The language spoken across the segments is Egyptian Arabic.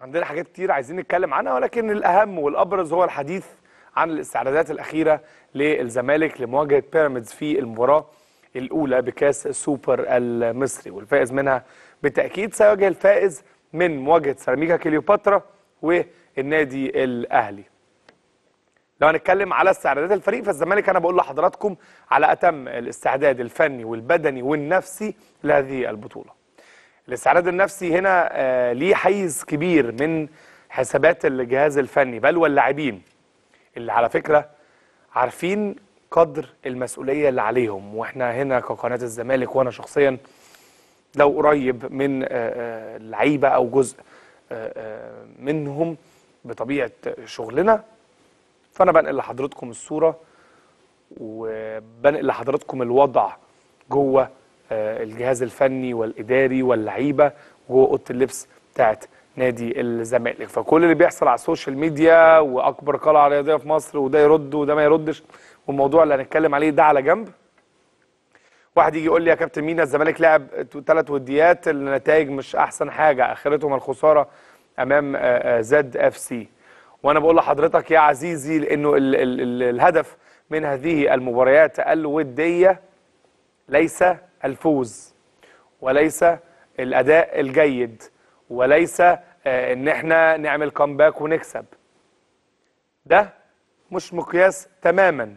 عندنا حاجات كتير عايزين نتكلم عنها ولكن الأهم والأبرز هو الحديث عن الاستعدادات الأخيرة للزمالك لمواجهة بيراميدز في المباراة الأولى بكأس السوبر المصري والفائز منها بالتأكيد سيواجه الفائز من مواجهة سيراميكا كليوباترا والنادي الأهلي لو هنتكلم على استعدادات الفريق فالزمالك انا بقول لحضراتكم على اتم الاستعداد الفني والبدني والنفسي لهذه البطوله. الاستعداد النفسي هنا آه ليه حيز كبير من حسابات الجهاز الفني بل واللاعبين اللي على فكره عارفين قدر المسؤوليه اللي عليهم واحنا هنا كقناه الزمالك وانا شخصيا لو قريب من آه، آه، لعيبه او جزء آه، آه، منهم بطبيعه شغلنا فانا بنقل لحضراتكم الصوره وبنقل لحضراتكم الوضع جوه آه، الجهاز الفني والاداري واللعيبه جوه اوضه اللبس بتاعت نادي الزمالك فكل اللي بيحصل على السوشيال ميديا واكبر قلعه رياضيه في مصر وده يرد وده ما يردش والموضوع اللي هنتكلم عليه ده على جنب واحد يجي يقول لي يا كابتن مينا الزمالك لعب ثلاث وديات النتائج مش احسن حاجه اخرتهم الخساره امام آه، آه، زد اف سي وانا بقول لحضرتك يا عزيزي لانه ال ال ال الهدف من هذه المباريات الوديه ليس الفوز وليس الاداء الجيد وليس آه، ان احنا نعمل كومباك ونكسب ده مش مقياس تماما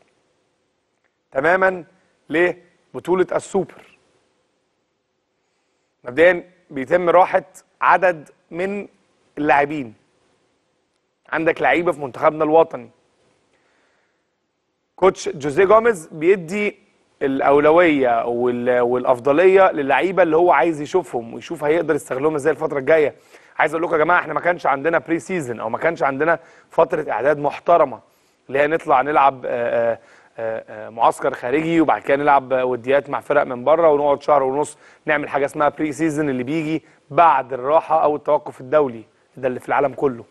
تماما لبطوله السوبر مبدئيا بيتم راحه عدد من اللاعبين عندك لعيبه في منتخبنا الوطني كوتش جوزيه جوميز بيدي الاولويه وال- والافضليه للعيبه اللي هو عايز يشوفهم ويشوف هيقدر يستغلهم ازاي الفتره الجايه عايز اقول لكم يا جماعه احنا ما كانش عندنا بري سيزون او ما كانش عندنا فتره اعداد محترمه اللي هي نطلع نلعب آه، آه، آه، آه، معسكر خارجي وبعد كده نلعب وديات مع فرق من بره ونقعد شهر ونص نعمل حاجه اسمها بري سيزون اللي بيجي بعد الراحه او التوقف الدولي ده اللي في العالم كله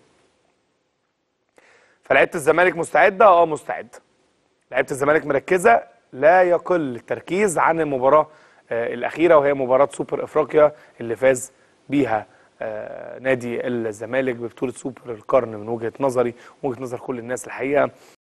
فلعيبه الزمالك مستعده اه مستعده لعيبه الزمالك مركزه لا يقل التركيز عن المباراه آه، الاخيره وهي مباراه سوبر افريقيا اللي فاز بيها آه، نادي الزمالك ببطوله سوبر القرن من وجهه نظري وجهه نظر كل الناس الحقيقه